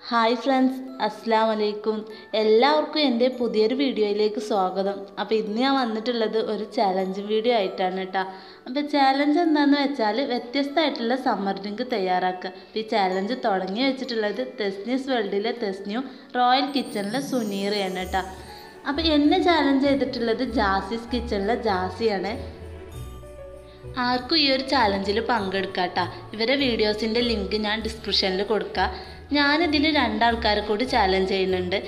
hi friends അസ്സാം വലൈക്കും എല്ലാവർക്കും എൻ്റെ പുതിയൊരു വീഡിയോയിലേക്ക് സ്വാഗതം അപ്പോൾ ഇന്ന് ഞാൻ വന്നിട്ടുള്ളത് ഒരു ചാലഞ്ച് വീഡിയോ ആയിട്ടാണ് കേട്ടോ അപ്പോൾ ചാലഞ്ച് എന്താണെന്ന് വെച്ചാൽ വ്യത്യസ്തമായിട്ടുള്ള സമ്മർ ഡ്രിങ്ക് തയ്യാറാക്കുക അപ്പോൾ ഈ ചാലഞ്ച് തുടങ്ങി വെച്ചിട്ടുള്ളത് തെസ്നീസ് വേൾഡിലെ തെസ്ന്യു റോയൽ കിച്ചണിലെ സുനീറയാണ് കേട്ടോ അപ്പോൾ എന്നെ ചാലഞ്ച് ചെയ്തിട്ടുള്ളത് ജാസിസ് കിച്ചണിലെ ജാസിയാണ് ആർക്കും ഈ ഒരു ചാലഞ്ചിൽ പങ്കെടുക്കാട്ടാ ഇവരെ വീഡിയോസിൻ്റെ ലിങ്ക് ഞാൻ ഡിസ്ക്രിപ്ഷനിൽ കൊടുക്കാം ഞാനിതിൽ രണ്ടാൾക്കാരെ കൂടി ചാലഞ്ച് ചെയ്യുന്നുണ്ട്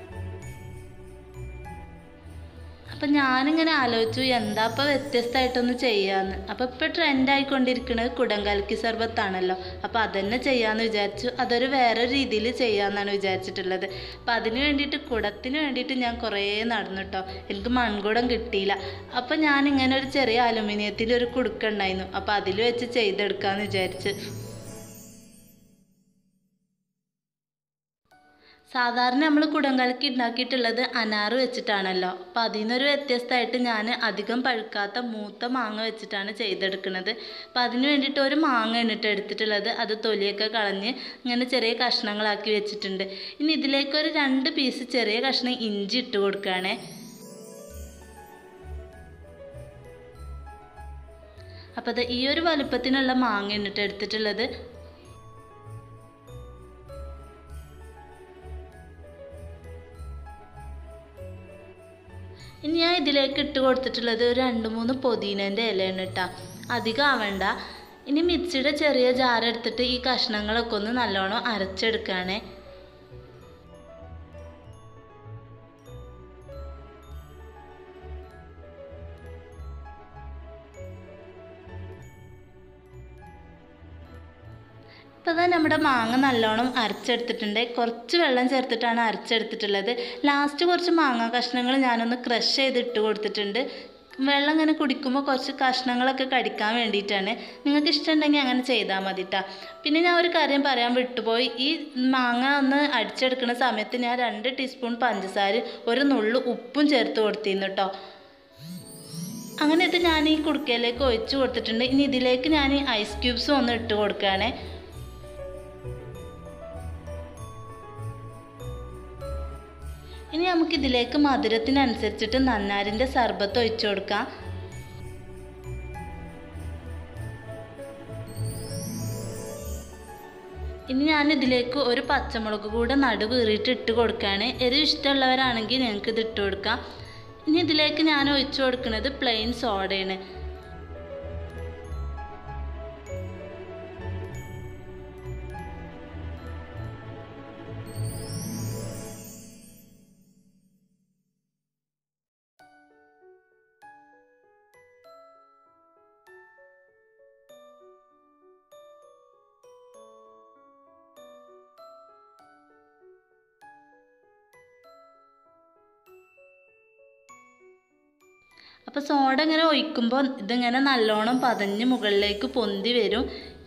അപ്പം ഞാനിങ്ങനെ ആലോചിച്ചു എന്താ ഇപ്പം വ്യത്യസ്തമായിട്ടൊന്ന് ചെയ്യാമെന്ന് അപ്പം ഇപ്പം ട്രെൻഡ് ആയിക്കൊണ്ടിരിക്കുന്നത് കുടംകലക്കി സർബത്താണല്ലോ അപ്പം അതന്നെ ചെയ്യാമെന്ന് വിചാരിച്ചു അതൊരു വേറെ രീതിയിൽ ചെയ്യാമെന്നാണ് വിചാരിച്ചിട്ടുള്ളത് അപ്പം അതിന് വേണ്ടിയിട്ട് കുടത്തിന് വേണ്ടിയിട്ട് ഞാൻ കുറേ നടന്നു കേട്ടോ എനിക്ക് മൺകുടം കിട്ടിയില്ല അപ്പം ഞാനിങ്ങനെ ഒരു ചെറിയ അലുമിനിയത്തിൽ ഒരു കുടുക്ക ഉണ്ടായിരുന്നു അപ്പം അതിൽ വെച്ച് ചെയ്തെടുക്കാമെന്ന് വിചാരിച്ച് സാധാരണ നമ്മൾ കുടംകലക്കി ഉണ്ടാക്കിയിട്ടുള്ളത് അനാറ് വെച്ചിട്ടാണല്ലോ അപ്പോൾ അതിൽ നിന്നൊരു വ്യത്യസ്തമായിട്ട് ഞാൻ അധികം പഴുക്കാത്ത മൂത്ത മാങ്ങ വെച്ചിട്ടാണ് ചെയ്തെടുക്കുന്നത് അപ്പോൾ അതിന് വേണ്ടിയിട്ട് ഒരു മാങ്ങ എന്നിട്ട് എടുത്തിട്ടുള്ളത് അത് തൊലിയൊക്കെ കളഞ്ഞ് ഇങ്ങനെ ചെറിയ കഷ്ണങ്ങളാക്കി വെച്ചിട്ടുണ്ട് ഇനി ഇതിലേക്ക് ഒരു രണ്ട് പീസ് ചെറിയ കഷ്ണം ഇഞ്ചി ഇട്ട് കൊടുക്കുകയാണേ അപ്പോൾ അത് ഈ ഒരു വലുപ്പത്തിനുള്ള മാങ്ങ എന്നിട്ട് എടുത്തിട്ടുള്ളത് ഇനി ഞാൻ ഇതിലേക്ക് ഇട്ട് കൊടുത്തിട്ടുള്ളത് ഒരു രണ്ട് മൂന്ന് പൊതീനേൻ്റെ ഇലയാണ് കേട്ടോ അധികം ആവണ്ട ഇനി മിക്സിയുടെ ചെറിയ ജാർ എടുത്തിട്ട് ഈ കഷ്ണങ്ങളൊക്കെ ഒന്ന് നല്ലോണം അരച്ചെടുക്കുകയാണേ ഇപ്പോൾ ഇതാ നമ്മുടെ മാങ്ങ നല്ലോണം അരച്ചെടുത്തിട്ടുണ്ട് കുറച്ച് വെള്ളം ചേർത്തിട്ടാണ് അരച്ചെടുത്തിട്ടുള്ളത് ലാസ്റ്റ് കുറച്ച് മാങ്ങ കഷ്ണങ്ങൾ ഞാനൊന്ന് ക്രഷ് ചെയ്ത് ഇട്ട് കൊടുത്തിട്ടുണ്ട് വെള്ളം ഇങ്ങനെ കുടിക്കുമ്പോൾ കുറച്ച് കഷ്ണങ്ങളൊക്കെ കടിക്കാൻ വേണ്ടിയിട്ടാണ് നിങ്ങൾക്ക് ഇഷ്ടമുണ്ടെങ്കിൽ അങ്ങനെ ചെയ്താൽ മതി കേട്ടോ പിന്നെ ഞാൻ ഒരു കാര്യം പറയാൻ വിട്ടുപോയി ഈ മാങ്ങ ഒന്ന് അടിച്ചെടുക്കുന്ന സമയത്ത് ഞാൻ രണ്ട് ടീസ്പൂൺ പഞ്ചസാര ഒരു നുള്ളു ഉപ്പും ചേർത്ത് കൊടുത്തിരുന്നു കേട്ടോ അങ്ങനെ ഇത് ഞാൻ ഈ കുടുക്കയിലേക്ക് ഒഴിച്ചു കൊടുത്തിട്ടുണ്ട് ഇനി ഇതിലേക്ക് ഞാൻ ഐസ് ക്യൂബ്സും ഒന്ന് ഇട്ട് കൊടുക്കുകയാണേ ഇനി നമുക്ക് ഇതിലേക്ക് മധുരത്തിനനുസരിച്ചിട്ട് നന്നാരിൻ്റെ സർബത്ത് ഒഴിച്ചു കൊടുക്കാം ഇനി ഞാൻ ഇതിലേക്ക് ഒരു പച്ചമുളക് കൂടെ നടു കീറിയിട്ട് ഇട്ട് കൊടുക്കുകയാണ് എരിവ് ഇഷ്ടമുള്ളവരാണെങ്കിൽ ഞങ്ങൾക്ക് ഇത് ഇട്ട് കൊടുക്കാം ഇനി ഇതിലേക്ക് ഞാൻ ഒഴിച്ചു കൊടുക്കുന്നത് പ്ലെയിൻ സോഡയാണ് അപ്പോൾ സോഡ ഇങ്ങനെ ഒഴിക്കുമ്പോൾ ഇതിങ്ങനെ നല്ലോണം പതഞ്ഞ് മുകളിലേക്ക് പൊന്തി വരും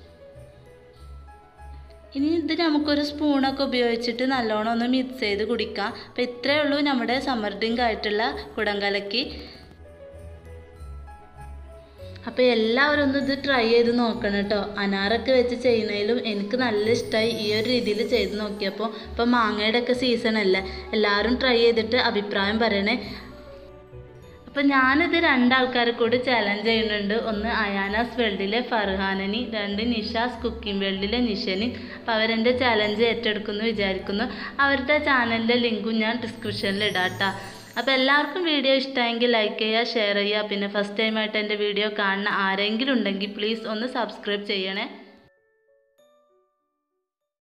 ഇനി ഇത് നമുക്കൊരു സ്പൂണൊക്കെ ഉപയോഗിച്ചിട്ട് നല്ലോണം ഒന്ന് മിക്സ് ചെയ്ത് കുടിക്കാം അപ്പോൾ ഇത്രയേ ഉള്ളൂ നമ്മുടെ സമ്മർ ഡ്രിങ്ക് ആയിട്ടുള്ള കുടംകലക്കി അപ്പോൾ എല്ലാവരും ഒന്ന് ഇത് ട്രൈ ചെയ്ത് നോക്കണം കേട്ടോ അനാറൊക്കെ വെച്ച് ചെയ്യുന്നതിലും എനിക്ക് നല്ല ഇഷ്ടമായി ഈ ഒരു രീതിയിൽ ചെയ്ത് നോക്കിയപ്പോൾ ഇപ്പോൾ മാങ്ങയുടെ ഒക്കെ സീസൺ അല്ലേ എല്ലാവരും ട്രൈ ചെയ്തിട്ട് അഭിപ്രായം പറയണേ അപ്പം ഞാനിത് രണ്ടാൾക്കാരെ കൂടി ചലഞ്ച് ചെയ്യുന്നുണ്ട് ഒന്ന് അയാനാസ് വേൾഡിലെ ഫർഹാനനി രണ്ട് നിഷാസ് കുക്കിംഗ് വേൾഡിലെ നിഷനി അപ്പോൾ അവരെൻ്റെ ചലഞ്ച് ഏറ്റെടുക്കുന്നു വിചാരിക്കുന്നു അവരുടെ ചാനലിൻ്റെ ലിങ്കും ഞാൻ ഡിസ്ക്രിപ്ഷനിൽ ഇടാം കേട്ടോ അപ്പോൾ എല്ലാവർക്കും വീഡിയോ ഇഷ്ടമെങ്കിൽ ലൈക്ക് ചെയ്യുക ഷെയർ ചെയ്യുക പിന്നെ ഫസ്റ്റ് ടൈമായിട്ട് എൻ്റെ വീഡിയോ കാണുന്ന ആരെങ്കിലും ഉണ്ടെങ്കിൽ പ്ലീസ് ഒന്ന് സബ്സ്ക്രൈബ് ചെയ്യണേ